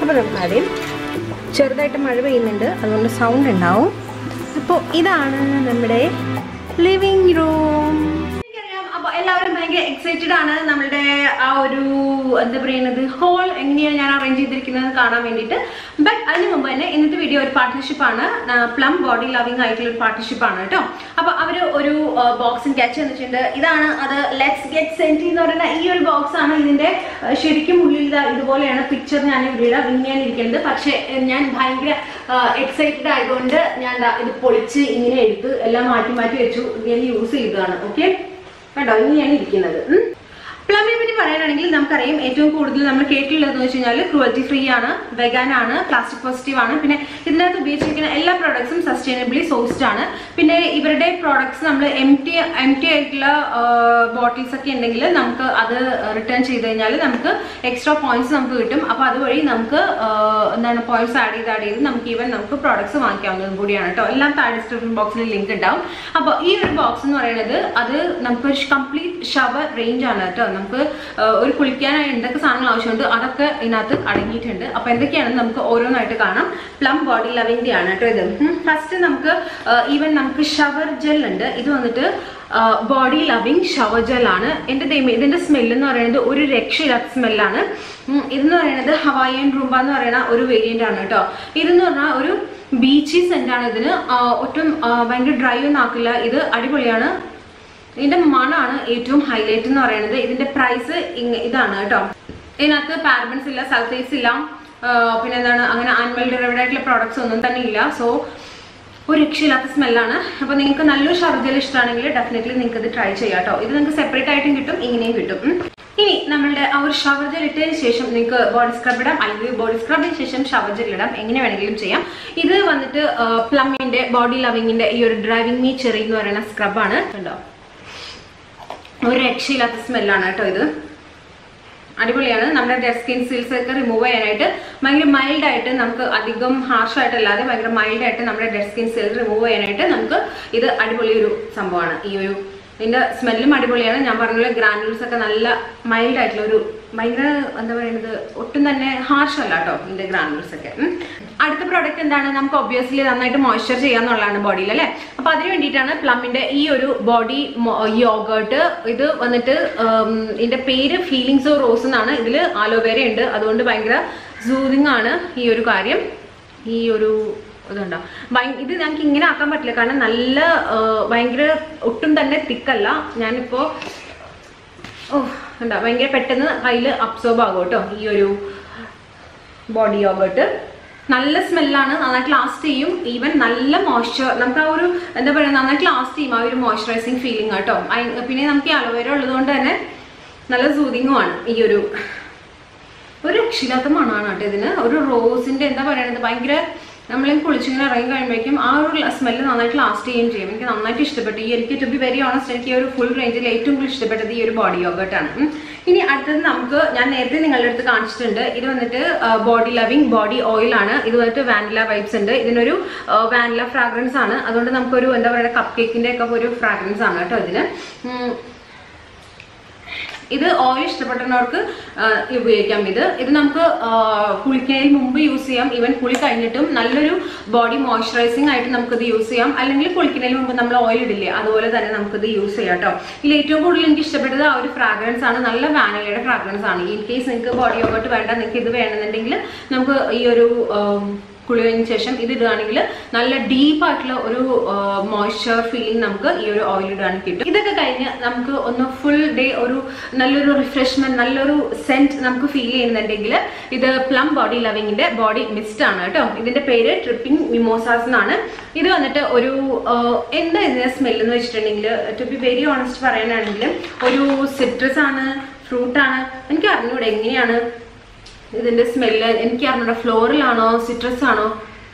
അപ്പോൾ നമുക്ക് ആദ്യം ചെറുതായിട്ട് മഴ പെയ്യുന്നുണ്ട് അതുകൊണ്ട് സൗണ്ട് ഉണ്ടാവും അപ്പോൾ ഇതാണ് നമ്മുടെ ലിവിങ് റൂം എനിക്കറിയാം അപ്പോൾ എല്ലാവരും ഭയങ്കര എക്സൈറ്റഡ് ആണ് നമ്മളുടെ ആ ഒരു എന്താ പറയുന്നത് ഹോൾ എങ്ങനെയാണ് ഞാൻ അറേഞ്ച് ചെയ്തിരിക്കുന്നത് കാണാൻ വേണ്ടിയിട്ട് ബട്ട് അതിന് മുമ്പ് തന്നെ ഇന്നത്തെ വീഡിയോ ഒരു പാർട്ട്ണർഷിപ്പ് ആണ് പ്ലം ബോഡി ലവിങ് ആയിട്ടുള്ള ഒരു പാർട്ട്ണർഷിപ്പ് ആണ് കേട്ടോ അപ്പോൾ അവർ ഒരു ബോക്സിന് ക്യാച്ച് തന്നിട്ടുണ്ട് ഇതാണ് അത് ലെറ്റ്സ് ഗെറ്റ് സെൻറ്റി എന്ന് പറയുന്ന ഈ ഒരു ബോക്സ് ആണ് ഇതിന്റെ ആ, ശരിക്കും ഉള്ളിൽ ഇതാ ഇതുപോലെയാണ് പിക്ചർ ഞാൻ ഇവിടെ ഇങ്ങനെയാണ് ഇരിക്കുന്നത് പക്ഷേ ഏ, ഞാൻ ഭയങ്കര എക്സൈറ്റഡ് ആയതുകൊണ്ട് ഞാൻ ദാ ഇത് പൊളിച്ച് ഇങ്ങനെ എടുത്ത് എല്ലാം മാറ്റി മാറ്റി വെച്ചു ഇങ്ങനെ യൂസ് ചെയ്തതാണ് ഓക്കെ കണ്ടോ ഇങ്ങനെയാണ് ഇരിക്കുന്നത് ഉം. പ്ലമിനെ പറ്റി പറയാനാണെങ്കിൽ നമുക്കറിയാം ഏറ്റവും കൂടുതൽ നമ്മൾ കേട്ടിട്ടുള്ളതെന്ന് വെച്ച് കഴിഞ്ഞാൽ ക്രുവൽറ്റി ഫ്രീ ആണ് വെഗാൻ ആണ് പ്ലാസ്റ്റിക് പോസിറ്റീവ് ആണ് പിന്നെ ഇതിനകത്ത് ഉപയോഗിച്ചിരിക്കുന്ന എല്ലാ പ്രോഡക്ട്സും സസ്റ്റൈനബിളി സോഴ്സ്ഡ് ആണ് പിന്നെ ഇവരുടെ പ്രോഡക്ട്സ് നമ്മൾ എം ടി എം ടി ആയിട്ടുള്ള ബോട്ടിൽസ് ഒക്കെ ഉണ്ടെങ്കിൽ നമുക്ക് അത് റിട്ടേൺ ചെയ്ത് കഴിഞ്ഞാൽ നമുക്ക് എക്സ്ട്രാ പോയിന്റ്സ് നമുക്ക് കിട്ടും അപ്പോൾ അതുവഴി നമുക്ക് ആ, എന്താണ് പോയിന്റ്സ് ആഡ് ചെയ്ത് ആഡ് ചെയ്ത് നമുക്ക് ഈവൻ നമുക്ക് പ്രോഡക്ട്സ് വാങ്ങിക്കാവുന്നതും കൂടിയാണ് കേട്ടോ എല്ലാം താഴെ ഡിസ്ക്രിപ്ഷൻ ബോക്സിൽ ലിങ്ക് ഉണ്ടാവും അപ്പോൾ ഈ ഒരു ബോക്സ് എന്ന് പറയുന്നത് അത് നമുക്ക് കംപ്ലീറ്റ് ഷവർ റേഞ്ച് ആണ് കേട്ടോ നമുക്ക് ആ, ഒരു കുളിക്കാനായി എന്തൊക്കെ സാധനങ്ങൾ ആവശ്യമുണ്ട് അതൊക്കെ ഇതിനകത്ത് അടങ്ങിയിട്ടുണ്ട് അപ്പോൾ എന്തൊക്കെയാണെന്ന് നമുക്ക് ഓരോന്നായിട്ട് കാണാം പ്ലം ബോഡി ലവിൻ്റെ ആണ് കേട്ടോ ഇത് ഫസ്റ്റ് നമുക്ക് ഈവൻ നമുക്ക് ഷവർ ജെൽ ഉണ്ട് ഇത് വന്നിട്ട് ബോഡി ലവിങ് ഷവർ ജെൽ ആണ് എൻ്റെ ദൈവം ഇതിൻ്റെ സ്മെല്ല് എന്ന് പറയുന്നത് ഒരു രക്ഷയില്ലാത്ത സ്മെല്ലാണ് ഇതെന്ന് പറയുന്നത് ഹവായൻ റൂംബ എന്ന് പറയുന്ന ഒരു വേരിയന്റ് ആണ് കേട്ടോ ഇതെന്ന് പറഞ്ഞാൽ ഒരു ബീച്ചി സെന്റ് ആണ് ഇതിന് ആ, ഒട്ടും ആ, ഭയങ്കര ഡ്രൈ ഒന്നും ആക്കില്ല ഇത് അടിപൊളിയാണ് ഇതിന്റെ മണാണ് ഏറ്റവും ഹൈലൈറ്റ് എന്ന് പറയുന്നത് ഇതിന്റെ പ്രൈസ് ഇതാണ് കേട്ടോ ഇതിനകത്ത് പാരബൻസ് ഇല്ല സൾഫേറ്റ്സ് ഇല്ല ആ, പിന്നെ എന്താണ് അങ്ങനെ ആനിമൽ ഡെറിവേഡ് ആയിട്ടുള്ള പ്രോഡക്ട്സ് ഒന്നും തന്നെ ഇല്ല സോ ഒരു രക്ഷയില്ലാത്ത സ്മെല്ലാണ് അപ്പോൾ നിങ്ങൾക്ക് നല്ലൊരു ഷർജൽ ഇഷ്ടമാണെങ്കിൽ ഡെഫിനറ്റ്ലി നിങ്ങൾക്ക് ഇത് ട്രൈ ചെയ്യാം കേട്ടോ ഇത് നിങ്ങൾക്ക് സെപ്പറേറ്റ് ആയിട്ടും കിട്ടും ഇങ്ങനെയും കിട്ടും ഉം. ഇനി നമ്മളുടെ ആ ഒരു ഷവർ ജെൽ ഇട്ടതിന് ശേഷം നിങ്ങൾക്ക് ബോഡി സ്ക്രബ് ഇടാം അല്ലെങ്കിൽ ബോഡി സ്ക്രബിന് ശേഷം ഷവർ ജെൽ ഇടാം എങ്ങനെ വേണമെങ്കിലും ചെയ്യാം ഇത് വന്നിട്ട് പ്ലമ്മിന്റെ ബോഡി ലവിങ്ങിന്റെ ഈ ഒരു ഡ്രൈവിംഗ് മീ ചെറി എന്ന് പറയുന്ന സ്ക്രബാണ് കണ്ടോ ഒരു രക്ഷയില്ലാത്ത സ്മെല്ലാണ് കേട്ടോ ഇത് അടിപൊളിയാണ് നമ്മുടെ ഡെഡ് സ്കിൻ സീൽസ് ഒക്കെ റിമൂവ് ചെയ്യാനായിട്ട് ഭയങ്കര മൈൽഡ് ആയിട്ട് നമുക്ക് അധികം ഹാർഷ് ആയിട്ടല്ലാതെ ഭയങ്കര മൈൽഡ് ആയിട്ട് നമ്മുടെ ഡെഡ് സ്കിൻ സെൽസ് റിമൂവ് ചെയ്യാനായിട്ട് നമുക്ക് ഇത് അടിപൊളി ഒരു സംഭവമാണ് ഈ ഒരു ഇതിന്റെ സ്മെല്ലും അടിപൊളിയാണ് ഞാൻ പറഞ്ഞ ഗ്രാനുൾസ് ഒക്കെ നല്ല മൈൽഡ് ആയിട്ടുള്ള ഒരു ഭയങ്കര എന്താ പറയുന്നത് ഒട്ടും തന്നെ ഹാർഷ് അല്ല കേട്ടോ ഇതിന്റെ ഗ്രാനുൾസ് ഒക്കെ ഉം. അടുത്ത പ്രോഡക്റ്റ് എന്താണ് നമുക്ക് ഒബ്വിയസ്ലി നന്നായിട്ട് മോയ്സ്ചർ ചെയ്യാന്നുള്ളതാണ് ബോഡിയിൽ അല്ലേ അപ്പൊ അതിന് വേണ്ടിയിട്ടാണ് പ്ലമ്മിന്റെ ഈ ഒരു ബോഡി യോഗേർട്ട് ഇത് വന്നിട്ട് ഉം, ഇതിന്റെ പേര് ഫീലിങ്സ് ഓഫ് റോസ് എന്നാണ് ഇതിൽ ആലോവേര ഉണ്ട് അതുകൊണ്ട് ഭയങ്കര സൂതിങ് ആണ് ഈ ഒരു കാര്യം ഈ ഒരു ഇതുണ്ടോ ഭയ- ഇത് ഞങ്ങൾക്ക് ഇങ്ങനെ ആക്കാൻ പറ്റില്ല കാരണം നല്ല ആ, ഭയങ്കര ഒട്ടും തന്നെ തിക്കല്ല ഞാനിപ്പോ ഓ എന്താ ഭയങ്കര പെട്ടെന്ന് കയ്യിൽ അബ്സോർബ് ആകും കേട്ടോ ഈ ഒരു ബോഡി യോഗട്ട് നല്ല സ്മെല്ലാണ് നന്നായിട്ട് ലാസ്റ്റ് ചെയ്യും ഈവൻ നല്ല മോയ്സ്ചർ നമുക്ക് ആ ഒരു എന്താ പറയുക നന്നായിട്ട് ലാസ്റ്റ് ചെയ്യും ആ ഒരു മോയ്സ്ചറൈസിങ് ഫീലിംഗ് കേട്ടോ അയ്- പിന്നെ നമുക്ക് ഈ അലോവേര ഉള്ളതുകൊണ്ട് തന്നെ നല്ല സൂതിങ്ങും ആണ് ഈ ഒരു ഒരു രക്ഷിതാത്ത മണമാണ് കേട്ടോ ഇതിന് ഒരു റോസിന്റെ എന്താ പറയണത് ഭയങ്കര നമ്മൾ കുളിച്ചിങ്ങനെ ഇറങ്ങി കഴിയുമ്പോഴേക്കും ആ ഒരു സ്മെല്ല് നന്നായിട്ട് ലാസ്റ്റ് ചെയ്യുകയും ചെയ്യും എനിക്ക് നന്നായിട്ട് ഇഷ്ടപ്പെട്ടു ഈ എനിക്ക് ടു ബി വെരി ഓണസ്റ്റ് എനിക്ക് ഈ ഒരു ഫുൾ റേഞ്ചിൽ ഏറ്റവും കൂടുതൽ ഇഷ്ടപ്പെട്ടത് ഈ ഒരു ബോഡി യോഗട്ടാണ് ഇനി അടുത്തത് നമുക്ക് ഞാൻ നേരത്തെ നിങ്ങളുടെ അടുത്ത് കാണിച്ചിട്ടുണ്ട് ഇത് വന്നിട്ട് ബോഡി ലവിങ് ബോഡി ഓയിൽ ആണ് ഇത് വന്നിട്ട് വാനില വൈബ്സ് ഉണ്ട് ഇതിനൊരു വാനില ഫ്രാഗ്രൻസ് ആണ് അതുകൊണ്ട് നമുക്കൊരു എന്താ പറയുക കപ്പ് കേക്കിന്റെ ഒക്കെ ഒരു ഫ്രാഗ്രൻസ് ആണ് കേട്ടോ ഇതിന് ഉം, ഇത് ഓയിൽ ഇഷ്ടപ്പെടുന്നവർക്ക് ആ, ഉപയോഗിക്കാം ഇത് ഇത് നമുക്ക് ആ, കുളിക്കുന്നതിന് മുമ്പ് യൂസ് ചെയ്യാം ഈവൻ കുളി കഴിഞ്ഞിട്ടും നല്ലൊരു ബോഡി മോയ്സ്ചറൈസിങ് ആയിട്ട് നമുക്കിത് യൂസ് ചെയ്യാം അല്ലെങ്കിൽ കുളിക്കുന്നതിന് മുമ്പ് നമ്മൾ ഓയിൽ ഇടില്ലേ അതുപോലെ തന്നെ നമുക്കിത് യൂസ് ചെയ്യാം കേട്ടോ ഇതിൽ ഏറ്റവും കൂടുതൽ എനിക്ക് ഇഷ്ടപ്പെട്ടത് ആ ഒരു ഫ്രാഗ്രൻസ് ആണ് നല്ല വാനിലയുടെ ഫ്രാഗ്രൻസ് ആണ് ഇൻ കേസ് നിങ്ങൾക്ക് ബോഡി യോഗട്ട് വേണ്ട നിങ്ങൾക്ക് ഇത് വേണമെന്നുണ്ടെങ്കിൽ നമുക്ക് ഈ ഒരു ആം, കുളി കഴിഞ്ഞ ശേഷം ഇത് ഇടുകയാണെങ്കിൽ നല്ല ഡീപ്പ് ആയിട്ടുള്ള ഒരു മോയ്സ്ചർ ഫീലിംഗ് നമുക്ക് ഈ ഒരു ഓയിൽ ഇടുകയാണെങ്കിൽ കിട്ടും ഇതൊക്കെ കഴിഞ്ഞ് നമുക്ക് ഒന്ന് ഫുൾ ഡേ ഒരു നല്ലൊരു റിഫ്രഷ്മെന്റ് നല്ലൊരു സെന്റ് നമുക്ക് ഫീൽ ചെയ്യുന്നുണ്ടെങ്കിൽ ഇത് പ്ലം ബോഡി ലവിങ്ങിന്റെ ബോഡി മിസ്റ്റ് ആണ് കേട്ടോ ഇതിന്റെ പേര് ട്രിപ്പിംഗ് മിമോസാസ് എന്നാണ് ഇത് വന്നിട്ട് ഒരു ആ, എന്താ ഇതിന്റെ സ്മെൽ എന്ന് വെച്ചിട്ടുണ്ടെങ്കിൽ ടു ബി വെരി ഓണസ്റ്റ് പറയാനാണെങ്കിൽ ഒരു സിട്രസ് ആണ് ഫ്രൂട്ട് ആണ് എനിക്ക് അറിഞ്ഞൂടെ എങ്ങനെയാണ് ഇതിന്റെ സ്മെല്ല് എനിക്ക് അറിഞ്ഞൂടെ ഫ്ലോറലാണോ സിട്രസ് ആണോ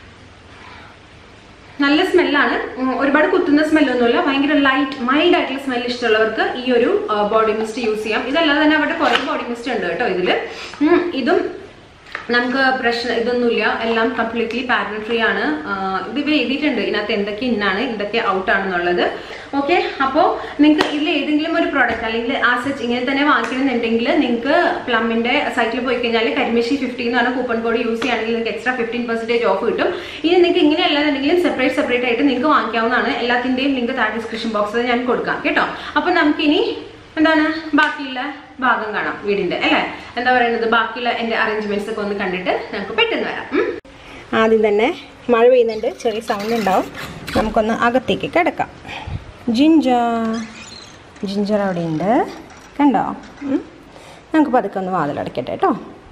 നല്ല സ്മെല്ലാണ് ഒരുപാട് കുത്തുന്ന സ്മെല്ലൊന്നുമില്ല ഭയങ്കര ലൈറ്റ് മൈൽഡ് ആയിട്ടുള്ള സ്മെല്ല് ഇഷ്ടമുള്ളവർക്ക് ഈ ഒരു ബോഡി മിസ്റ്റ് യൂസ് ചെയ്യാം ഇതല്ലാതെ തന്നെ അവിടെ കുറേ ബോഡി മിസ്റ്റ് ഉണ്ട് കേട്ടോ ഇതില് ഉം, ഇതും നമുക്ക് പ്രശ്നം ഇതൊന്നുമില്ല എല്ലാം കംപ്ലീറ്റ്ലി പാരൻ ഫ്രീ ആണ് ആ, ഇത് ഇവർ എഴുതിയിട്ടുണ്ട് ഇതിനകത്ത് എന്തൊക്കെ ഇന്നാണ് എന്തൊക്കെ ഔട്ട് ആണെന്നുള്ളത് ഓക്കെ അപ്പോൾ നിങ്ങൾക്ക് ഇതിൽ ഏതെങ്കിലും ഒരു പ്രോഡക്റ്റ് അല്ലെങ്കിൽ ആ സച്ച് ഇങ്ങനെ തന്നെ വാങ്ങിക്കണമെന്നുണ്ടെങ്കിൽ നിങ്ങൾക്ക് പ്ലമ്മിന്റെ സൈറ്റിൽ പോയി കഴിഞ്ഞാൽ കരിമേശി ഫിഫ്റ്റി എന്ന് പറഞ്ഞ കൂപ്പൺ കോഡ് യൂസ് ചെയ്യുകയാണെങ്കിൽ നിങ്ങൾക്ക് എക്സ്ട്രാ ഫിഫ്റ്റീൻ പെർസെൻറ്റേജ് ഓഫ് കിട്ടും ഇനി നിങ്ങൾക്ക് ഇങ്ങനെ അല്ലാന്നുണ്ടെങ്കിലും സെപ്പറേറ്റ് സെപ്പറേറ്റ് ആയിട്ട് നിങ്ങൾക്ക് വാങ്ങിക്കാവുന്നതാണ് എല്ലാത്തിൻ്റെയും ലിങ്ക് താഴെ ഡിസ്ക്രിപ്ഷൻ ബോക്സിൽ ഞാൻ കൊടുക്കാം കേട്ടോ അപ്പോൾ നമുക്കിനി എന്താണ് ബാക്കിയുള്ള ഭാഗം കാണാം വീടിന്റെ അല്ലേ എന്താ പറയുന്നത് ബാക്കിയുള്ള എൻ്റെ അറേഞ്ച്മെന്റ്സ് ഒക്കെ ഒന്ന് കണ്ടിട്ട് നമുക്ക് പെട്ടെന്ന് വരാം ഉം. ആദ്യം തന്നെ മഴ പെയ്യുന്നുണ്ട് ചെറിയ സൗണ്ട് ഉണ്ടാവും നമുക്കൊന്ന് അകത്തേക്ക് കിടക്കാം ജിഞ്ചർ ജിഞ്ചർ അവിടെ ഉണ്ട് കണ്ടോ ഉം. നമുക്ക് പതുക്കെ ഒന്ന് വാതിലടയ്ക്കട്ടെ കേട്ടോ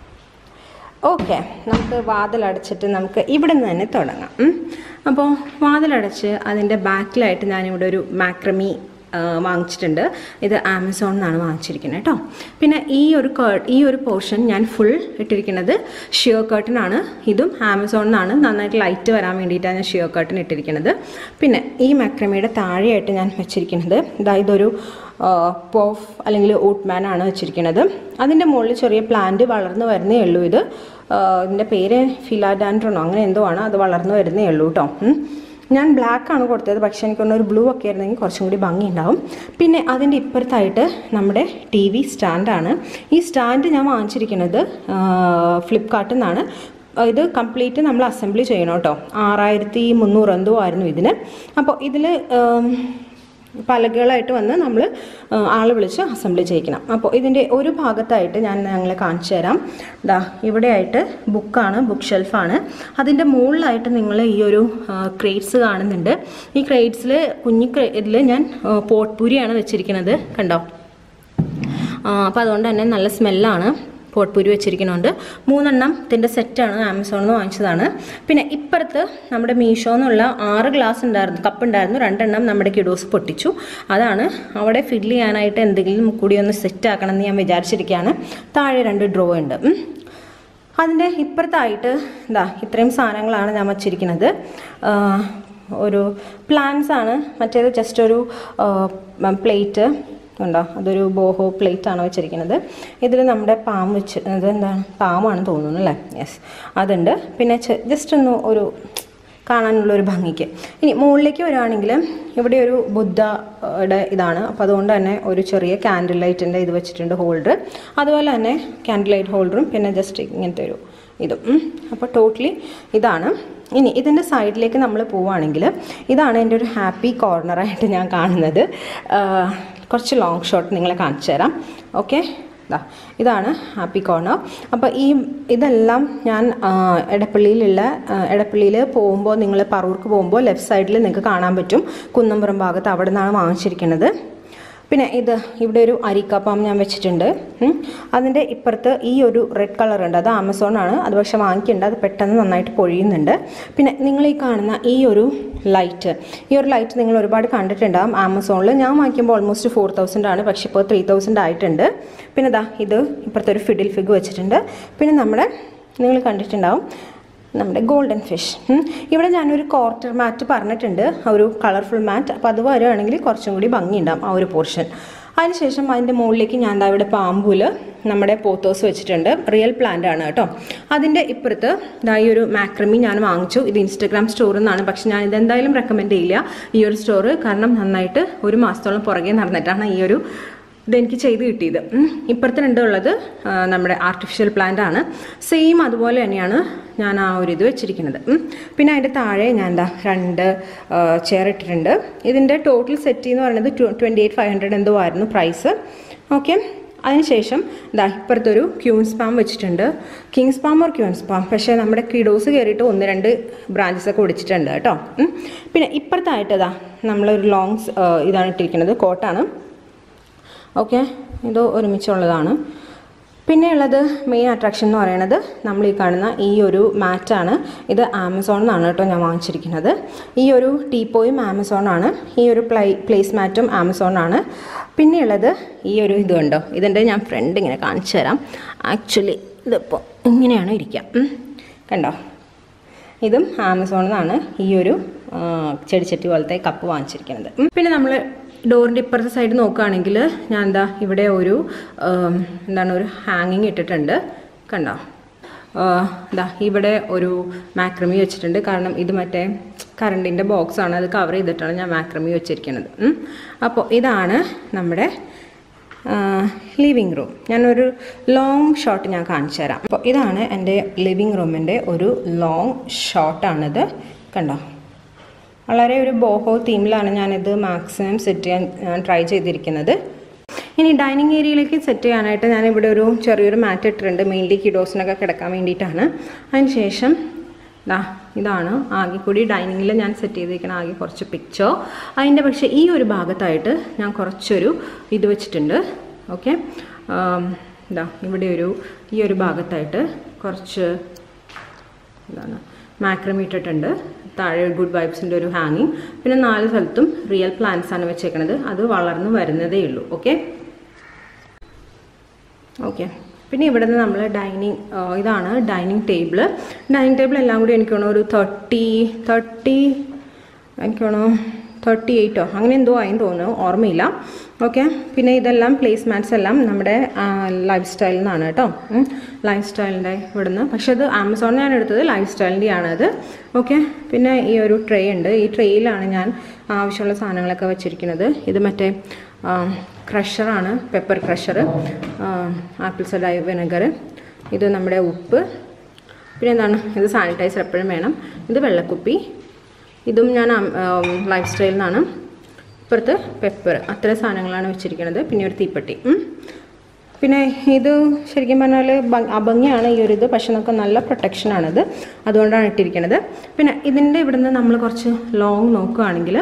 ഓക്കെ നമുക്ക് വാതിലടച്ചിട്ട് നമുക്ക് ഇവിടെ നിന്ന് തന്നെ തുടങ്ങാം ഉം. അപ്പോൾ വാതിലടച്ച് അതിൻ്റെ ബാക്കിലായിട്ട് ഞാനിവിടെ ഒരു മാക്രമി ആ, വാങ്ങിച്ചിട്ടുണ്ട് ഇത് ആമസോണിൽ നിന്നാണ് വാങ്ങിച്ചിരിക്കുന്നത് കേട്ടോ പിന്നെ ഈ ഒരു കേർ ഈ ഒരു പോർഷൻ ഞാൻ ഫുൾ ഇട്ടിരിക്കുന്നത് ഷിയോ കർട്ടൻ ആണ് ഇതും ആമസോണിൽ നിന്നാണ് നന്നായിട്ട് ലൈറ്റ് വരാൻ വേണ്ടിയിട്ടാണ് ഞാൻ ഷിയോ കർട്ടൻ ഇട്ടിരിക്കുന്നത് പിന്നെ ഈ മാക്രമിയുടെ താഴെയായിട്ട് ഞാൻ വെച്ചിരിക്കുന്നത് ഇതാ ഇതൊരു പോഫ് അല്ലെങ്കിൽ ഓട്ട്മാൻ ആണ് വെച്ചിരിക്കുന്നത് അതിൻ്റെ മുകളിൽ ചെറിയ പ്ലാന്റ് വളർന്നു വരുന്നേ ഉള്ളൂ ഇത് ആ, ഇതിൻ്റെ പേര് ഫിലാഡാൻഡ്രോണോ അങ്ങനെ എന്തോ ആണ് അത് വളർന്നു വരുന്നേ ഉള്ളൂ കേട്ടോ ഉം. ഞാൻ ബ്ലാക്ക് ആണ് കൊടുത്തത് പക്ഷേ എനിക്കൊന്ന് ഒരു ബ്ലൂ ഒക്കെ ആയിരുന്നെങ്കിൽ കുറച്ചും കൂടി ഭംഗി ഉണ്ടാവും പിന്നെ അതിൻ്റെ ഇപ്പുറത്തായിട്ട് നമ്മുടെ ടി വി സ്റ്റാൻഡാണ് ഈ സ്റ്റാൻഡ് ഞാൻ വാങ്ങിച്ചിരിക്കുന്നത് ഫ്ലിപ്കാർട്ടിൽ നിന്നാണ് ഇത് കംപ്ലീറ്റ് നമ്മൾ അസംബ്ലി ചെയ്യണം കേട്ടോ ആറായിരത്തി മുന്നൂറ് എന്തോ ആയിരുന്നു ഇതിന് അപ്പോൾ ഇതിൽ പലകകളായിട്ട് വന്ന് നമ്മൾ ആൾ വിളിച്ച് അസംബ്ലി ചെയ്യിക്കണം അപ്പോൾ ഇതിൻ്റെ ഒരു ഭാഗത്തായിട്ട് ഞാൻ ഞങ്ങളെ കാണിച്ചു തരാം ദാ ഇവിടെയായിട്ട് ബുക്കാണ് ബുക്ക് ഷെൽഫാണ് അതിൻ്റെ മുകളിലായിട്ട് നിങ്ങൾ ഈ ഒരു ക്രേറ്റ്സ് കാണുന്നുണ്ട് ഈ ക്രേറ്റ്സിൽ കുഞ്ഞി ഇതിൽ ഞാൻ പോട്ട്പൂരിയാണ് വെച്ചിരിക്കുന്നത് കണ്ടോ അപ്പോൾ അതുകൊണ്ട് തന്നെ നല്ല സ്മെല്ലാണ് പോട്ട്പൂരി വെച്ചിരിക്കുന്നുണ്ട് മൂന്നെണ്ണം ഇതിൻ്റെ സെറ്റാണ് ആമസോണിൽ നിന്ന് വാങ്ങിച്ചതാണ് പിന്നെ ഇപ്പുറത്ത് നമ്മുടെ മീഷോ എന്നുള്ള ആറ് ഗ്ലാസ് ഉണ്ടായിരുന്നു കപ്പ് ഉണ്ടായിരുന്നു രണ്ടെണ്ണം നമ്മുടെ കിഡോസ് പൊട്ടിച്ചു അതാണ് അവിടെ ഫില്ല് ചെയ്യാനായിട്ട് എന്തെങ്കിലും കൂടി ഒന്ന് സെറ്റ് ആക്കണം എന്ന് ഞാൻ വിചാരിച്ചിരിക്കുകയാണ് താഴെ രണ്ട് ഡ്രോ ഉണ്ട് ഉം. അതിൻ്റെ ഇപ്പുറത്തായിട്ട് ഇതാ ഇത്രയും സാധനങ്ങളാണ് ഞാൻ വച്ചിരിക്കുന്നത് ആ, ഒരു പ്ലാന്റ്സ് ആണ് മറ്റേത് ജസ്റ്റ് ഒരു പ്ലേറ്റ് ഉണ്ടോ അതൊരു ബോഹോ പ്ലേറ്റ് ആണ് വെച്ചിരിക്കുന്നത് ഇതിൽ നമ്മുടെ പാം വെച്ച് ഇതെന്താണ് പാമാണ് തോന്നുന്നു അല്ലേ യെസ് അതുണ്ട് പിന്നെ ജസ്റ്റ് ഒന്ന് ഒരു കാണാനുള്ള ഒരു ഭംഗിക്ക് ഇനി മുകളിലേക്ക് വരുവാണെങ്കിൽ ഇവിടെ ഒരു ബുദ്ധയുടെ ഇതാണ് അപ്പോൾ അതുകൊണ്ട് തന്നെ ഒരു ചെറിയ ക്യാൻഡിൽ ലൈറ്റിൻ്റെ ഇത് വെച്ചിട്ടുണ്ട് ഹോൾഡർ അതുപോലെ തന്നെ ക്യാൻഡിൽ ലൈറ്റ് ഹോൾഡറും പിന്നെ ജസ്റ്റ് ഇങ്ങനത്തെ ഒരു ഇതും ഉം. അപ്പോൾ ടോട്ടലി ഇതാണ് ഇനി ഇതിൻ്റെ സൈഡിലേക്ക് നമ്മൾ പോവുകയാണെങ്കിൽ ഇതാണ് എൻ്റെ ഒരു ഹാപ്പി കോർണറായിട്ട് ഞാൻ കാണുന്നത് ആ, കുറച്ച് ലോങ് ഷോട്ട് നിങ്ങളെ കാണിച്ചു തരാം ഓക്കെ ദാ ഇതാണ് ഹാപ്പി കോർണർ അപ്പോൾ ഈ ഇതെല്ലാം ഞാൻ ആ, എടപ്പള്ളിയിലുള്ള ആ, എടപ്പള്ളിയിൽ പോകുമ്പോൾ നിങ്ങൾ പറവൂർക്ക് പോകുമ്പോൾ ലെഫ്റ്റ് സൈഡിൽ നിങ്ങൾക്ക് കാണാൻ പറ്റും കുന്നമ്പുറം ഭാഗത്ത് അവിടെ നിന്നാണ് വാങ്ങിച്ചിരിക്കുന്നത് പിന്നെ ഇത് ഇവിടെ ഒരു അരിക്കപ്പം ഞാൻ വെച്ചിട്ടുണ്ട് ഉം. അതിൻ്റെ ഇപ്പുറത്ത് ഈ ഒരു റെഡ് കളർ ഉണ്ട് അത് ആമസോൺ ആണ് അത് പക്ഷെ വാങ്ങിക്കേണ്ട അത് പെട്ടെന്ന് നന്നായിട്ട് പൊഴിയുന്നുണ്ട് പിന്നെ നിങ്ങൾ ഈ കാണുന്ന ഈ ഒരു ലൈറ്റ് ഈ ഒരു ലൈറ്റ് നിങ്ങൾ ഒരുപാട് കണ്ടിട്ടുണ്ടാകും ആമസോണിൽ ഞാൻ വാങ്ങിക്കുമ്പോൾ ഓൾമോസ്റ്റ് ഫോർ തൗസൻഡ് ആണ് പക്ഷെ ഇപ്പോൾ ത്രീ തൗസൻഡ് ആയിട്ടുണ്ട് പിന്നെ ദാ ഇത് ഇപ്പുറത്തെ ഒരു ഫിഡിൽ ഫിഗ് വെച്ചിട്ടുണ്ട് പിന്നെ നമ്മുടെ നിങ്ങൾ കണ്ടിട്ടുണ്ടാവും നമ്മുടെ ഗോൾഡൻ ഫിഷ് ഇവിടെ ഞാനൊരു ക്വാർട്ടർ മാറ്റ് പറഞ്ഞിട്ടുണ്ട് ആ ഒരു കളർഫുൾ മാറ്റ് അപ്പോൾ അത് വരുവാണെങ്കിൽ കുറച്ചും കൂടി ഭംഗിയുണ്ടാവും ആ ഒരു പോർഷൻ അതിനുശേഷം അതിൻ്റെ മുകളിലേക്ക് ഞാൻ ദാ ഇവിടെ പാമ്പൂല് നമ്മുടെ പോത്തോസ് വെച്ചിട്ടുണ്ട് റിയൽ പ്ലാന്റ് ആണ് കേട്ടോ അതിൻ്റെ ഇപ്പുറത്ത് ദാ ഈ ഒരു മാക്രമി ഞാൻ വാങ്ങിച്ചു ഇത് ഇൻസ്റ്റഗ്രാം സ്റ്റോറിൽ നിന്നാണ് പക്ഷെ ഞാൻ ഇതെന്തായാലും റെക്കമെൻഡ് ചെയ്യില്ല ഈ ഒരു സ്റ്റോറ് കാരണം നന്നായിട്ട് ഒരു മാസത്തോളം പുറകെ നടന്നിട്ടാണ് ഈ ഒരു ഇതെനിക്ക് ചെയ്ത് കിട്ടിയത് ഉം. ഇപ്പുറത്തെ രണ്ടുള്ളത് ആ, നമ്മുടെ ആർട്ടിഫിഷ്യൽ പ്ലാന്റ് ആണ് സെയിം അതുപോലെ തന്നെയാണ് ഞാൻ ആ ഒരു ഇത് വെച്ചിരിക്കുന്നത് ഉം. പിന്നെ അതിൻ്റെ താഴെ ഞാൻ എന്താ രണ്ട് ചെയർ ഇട്ടിട്ടുണ്ട് ഇതിൻ്റെ ടോട്ടൽ സെറ്റ് എന്ന് പറയുന്നത് ട്വൻറ്റി എയ്റ്റ് ഫൈവ് ഹൺഡ്രഡ് എന്തോ ആയിരുന്നു പ്രൈസ് ഓക്കെ അതിനുശേഷം ഇതാ ഇപ്പുറത്തൊരു ക്യൂൻ സ്പാം വെച്ചിട്ടുണ്ട് king spam or queen spam പക്ഷേ നമ്മുടെ കിഡോസ് കയറിയിട്ട് ഒന്ന് രണ്ട് ബ്രാഞ്ചസ് ഒക്കെ ഒടിച്ചിട്ടുണ്ട് കേട്ടോ ഉം. പിന്നെ ഇപ്പുറത്തായിട്ട് ഇതാ നമ്മളൊരു ലോങ്സ് ഇതാണ് ഇട്ടിരിക്കുന്നത് കോട്ടാണ് ഓക്കെ ഇത് ഒരുമിച്ചുള്ളതാണ് പിന്നെ ഉള്ളത് മെയിൻ അട്രാക്ഷൻ എന്ന് പറയുന്നത് നമ്മൾ ഈ കാണുന്ന ഈ ഒരു മാറ്റാണ് ഇത് ആമസോണിൽ നിന്നാണ് കേട്ടോ ഞാൻ വാങ്ങിച്ചിരിക്കുന്നത് ഈ ഒരു ടീപ്പോയും ആമസോണാണ് ഈ ഒരു പ്ലൈ പ്ലേസ് മാറ്റും ആമസോണാണ് പിന്നെയുള്ളത് ഈ ഒരു ഇത് കണ്ടോ ഇതിൻ്റെ ഞാൻ ഫ്രണ്ട് ഇങ്ങനെ കാണിച്ചു തരാം ആക്ച്വലി ഇതിപ്പോൾ ഇങ്ങനെയാണ് ഇരിക്കുക ഉം. കണ്ടോ ഇതും ആമസോണിൽ നിന്നാണ് ഈ ഒരു ആ, ചെടിച്ചട്ടി പോലത്തെ കപ്പ് വാങ്ങിച്ചിരിക്കുന്നത് ഉം. പിന്നെ നമ്മൾ ഡോറിൻ്റെ ഇപ്പുറത്തെ സൈഡ് നോക്കുകയാണെങ്കിൽ ഞാൻ എന്താ ഇവിടെ ഒരു ആം, എന്താണ് ഒരു ഹാങ്ങിങ് ഇട്ടിട്ടുണ്ട് കണ്ടോ ഇതാ ഇവിടെ ഒരു മാക്രമി വെച്ചിട്ടുണ്ട് കാരണം ഇത് മറ്റേ കറണ്ടിൻ്റെ ബോക്സാണ് അത് കവർ ചെയ്തിട്ടാണ് ഞാൻ മാക്രമി വെച്ചിരിക്കുന്നത് ഉം. അപ്പോൾ ഇതാണ് നമ്മുടെ ലിവിങ് റൂം ഞാനൊരു ലോങ് ഷോട്ട് ഞാൻ കാണിച്ചു തരാം അപ്പോൾ ഇതാണ് എൻ്റെ ലിവിങ് റൂമിൻ്റെ ഒരു ലോങ് ഷോട്ടാണിത് കണ്ടോ വളരെ ഒരു ബോഹോ തീമിലാണ് ഞാനിത് മാക്സിമം സെറ്റ് ചെയ്യാൻ ഞാൻ ട്രൈ ചെയ്തിരിക്കുന്നത് ഇനി ഡൈനിങ് ഏരിയയിലേക്ക് സെറ്റ് ചെയ്യാനായിട്ട് ഞാൻ ഇവിടെ ഒരു ചെറിയൊരു മാറ്റ് ഇട്ടിട്ടുണ്ട് മെയിൻലി കിഡോസിനൊക്കെ കിടക്കാൻ വേണ്ടിയിട്ടാണ് അതിന് ശേഷം ദാ ഇതാണ് ആകെ കൂടി ഡൈനിങ്ങിൽ ഞാൻ സെറ്റ് ചെയ്തിരിക്കുന്ന ആകെ കുറച്ച് പിക്ചർ അതിൻ്റെ പക്ഷേ ഈ ഒരു ഭാഗത്തായിട്ട് ഞാൻ കുറച്ചൊരു ഇത് വെച്ചിട്ടുണ്ട് ഓക്കെ ഇതാ ഇവിടെ ഒരു ഈ ഒരു ഭാഗത്തായിട്ട് കുറച്ച് എന്താണ് മാക്രമി ഇട്ടിട്ടുണ്ട് താഴെ ഗുഡ് വൈബ്സിൻ്റെ ഒരു ഹാങ്ങിങ് പിന്നെ നാല് സ്ഥലത്തും റിയൽ പ്ലാന്റ്സ് ആണ് വെച്ചേക്കുന്നത് അത് വളർന്നു വരുന്നതേ ഉള്ളൂ ഓക്കെ ഓക്കെ പിന്നെ ഇവിടെ നിന്ന് നമ്മൾ ഡൈനിങ് ഇതാണ് ഡൈനിങ് ടേബിൾ ഡൈനിങ് ടേബിൾ എല്ലാം കൂടി എനിക്ക് തോന്നുന്നു ഒരു തേർട്ടി തേർട്ടി എനിക്ക് തോന്നുന്നു തേർട്ടി എയ്റ്റോ അങ്ങനെ എന്തോ ആയെന്ന് തോന്നുന്നു ഓർമ്മയില്ല ഓക്കെ പിന്നെ ഇതെല്ലാം പ്ലേസ്മാറ്റ്സ് എല്ലാം നമ്മുടെ ലൈഫ് സ്റ്റൈലിൽ നിന്നാണ് കേട്ടോ ലൈഫ് സ്റ്റൈലിൻ്റെ ഇവിടുന്ന് പക്ഷേ അത് ആമസോണിൽ ഞാൻ എടുത്തത് ലൈഫ് സ്റ്റൈലിൻ്റെ ആണത് ഓക്കെ പിന്നെ ഈ ഒരു ട്രേ ഉണ്ട് ഈ ട്രേയിലാണ് ഞാൻ ആവശ്യമുള്ള സാധനങ്ങളൊക്കെ വെച്ചിരിക്കുന്നത് ഇത് മറ്റേ ക്രഷറാണ് pepper crusher apple cider vinegar ഇത് നമ്മുടെ ഉപ്പ് പിന്നെ എന്താണ് ഇത് സാനിറ്റൈസർ എപ്പോഴും വേണം ഇത് വെള്ളക്കുപ്പി ഇതും ഞാൻ ലൈഫ് സ്റ്റൈലിൽ നിന്നാണ് ഇപ്പുറത്ത് പെപ്പർ അത്ര സാധനങ്ങളാണ് വെച്ചിരിക്കുന്നത് പിന്നെ ഒരു തീപ്പെട്ടി ഉം. പിന്നെ ഇത് ശരിക്കും പറഞ്ഞാൽ ഭംഗ- അഭംഗിയാണ് ഈ ഒരു ഇത് പക്ഷെ നമുക്ക് നല്ല പ്രൊട്ടക്ഷനാണിത് അതുകൊണ്ടാണ് ഇട്ടിരിക്കുന്നത് പിന്നെ ഇതിൻ്റെ ഇവിടുന്ന് നമ്മൾ കുറച്ച് ലോങ് നോക്കുകയാണെങ്കിൽ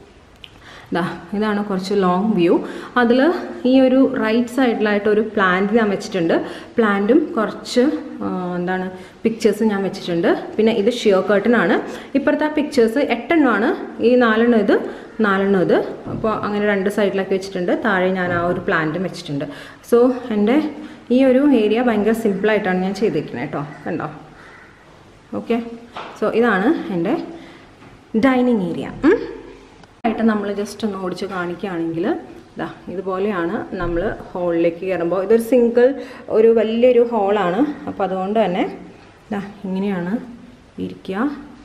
ദാ ഇതാണ് കുറച്ച് ലോങ് വ്യൂ അതിൽ ഈ ഒരു റൈറ്റ് സൈഡിലായിട്ട് ഒരു പ്ലാന്റ് ഞാൻ വെച്ചിട്ടുണ്ട് പ്ലാന്റും കുറച്ച് ആ, എന്താണ് പിക്ചേഴ്സ് ഞാൻ വെച്ചിട്ടുണ്ട് പിന്നെ ഇത് ഷിയോ കർട്ടനാണ് ഇപ്പോഴത്തെ ആ പിക്ചേഴ്സ് എട്ടെണ്ണമാണ് ഈ നാലെണ്ണം ഇത് നാലെണ്ണം ഇത് അപ്പോൾ അങ്ങനെ രണ്ട് സൈഡിലാക്കി വെച്ചിട്ടുണ്ട് താഴെ ഞാൻ ആ ഒരു പ്ലാന്റും വെച്ചിട്ടുണ്ട് സോ എൻ്റെ ഈ ഒരു ഏരിയ ഭയങ്കര സിമ്പിളായിട്ടാണ് ഞാൻ ചെയ്തിരിക്കുന്നത് കേട്ടോ കണ്ടോ ഓക്കെ സോ ഇതാണ് എൻ്റെ ഡൈനിങ് ഏരിയ ആയിട്ട് നമ്മൾ ജസ്റ്റ് ഒന്ന് ഓടിച്ച് കാണിക്കുകയാണെങ്കിൽ ഇതാ ഇതുപോലെയാണ് നമ്മൾ ഹോളിലേക്ക് കയറുമ്പോൾ ഇതൊരു സിംഗിൾ ഒരു വലിയൊരു ഹോളാണ് അപ്പോൾ അതുകൊണ്ട് തന്നെ ഇതാ ഇങ്ങനെയാണ് ഇരിക്കുക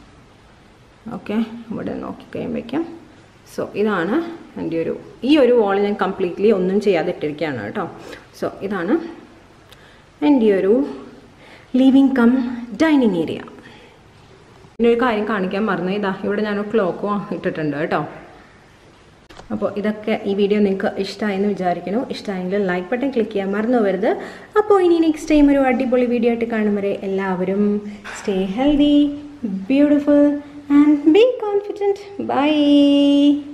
ഓക്കെ ഇവിടെ നോക്കിക്കഴിയുമ്പോഴേക്കും സോ ഇതാണ് എൻ്റെ ഒരു ഈ ഒരു വോൾ ഞാൻ കംപ്ലീറ്റ്ലി ഒന്നും ചെയ്യാതെ ഇട്ടിരിക്കുകയാണ് കേട്ടോ സോ ഇതാണ് എൻ്റെ ഒരു ലിവിങ് കം ഡൈനിങ് ഏരിയ പിന്നെ ഒരു കാര്യം കാണിക്കാൻ മറന്നു ഇതാ ഇവിടെ ഞാൻ ക്ലോക്കും ഇട്ടിട്ടുണ്ട് കേട്ടോ അപ്പോൾ ഇതൊക്കെ ഈ വീഡിയോ നിങ്ങൾക്ക് ഇഷ്ടമായെന്ന് വിചാരിക്കുന്നു ഇഷ്ടമായെങ്കിൽ ലൈക്ക് ബട്ടൺ ക്ലിക്ക് ചെയ്യാൻ മറന്നു പോകരുത് അപ്പോൾ ഇനി നെക്സ്റ്റ് ടൈം ഒരു അടിപൊളി വീഡിയോ ആയിട്ട് കാണും വരെ എല്ലാവരും stay healthy beautiful and be confident by